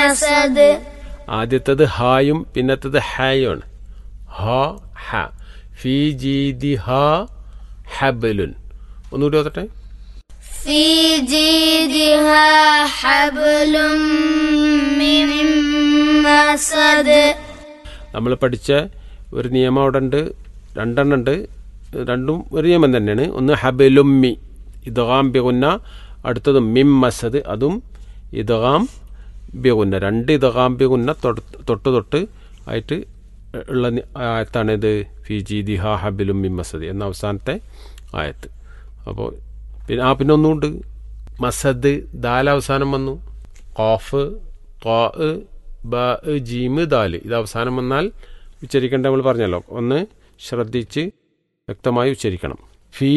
മസദ് ആദ്യത്തത് ഹായും പിന്നത്തത് ഹായുമാണ് ഹ ഹ ഫി ജീദി ഹ ഹബലുൻ ഒന്നുകൂടി ഓതട്ടെ في جيدها حبل من مسد നമ്മൾ പഠിച്ച ഒരു നിയമം അവിടെ ഉണ്ട് രണ്ടെണ്ണം ഉണ്ട് രണ്ടും ഒരു നിയമം തന്നെയാണ് ഒന്ന് ഹബലുമ്മി ഇദാം ബിഗുന്ന അടുത്തതും മിം മസദ് അതും ഇദാം ബിഗുന്ന രണ്ട് ഇദാം ബിഗുന്ന തൊട്ട് തൊട്ട് തൊട്ട് ആയിട്ട് ഉള്ള നി- ആയത്താണ് ഇത് ഫി ജി ദിഹ ഹബിലും മിം മസദ് എന്ന അവസാനത്തെ ആയത്ത് അപ്പോൾ പിന്നെ ആ പിന്നെ ഒന്നുമുണ്ട് മസദ് ദാൽ അവസാനം വന്നു ഖാഫ് ത്വാ ബ ജീമ് ദാല് ഇത് അവസാനം വന്നാൽ ഉച്ചരിക്കേണ്ട നമ്മൾ പറഞ്ഞല്ലോ ഒന്ന് ശ്രദ്ധിച്ച് വ്യക്തമായി ഉച്ചരിക്കണം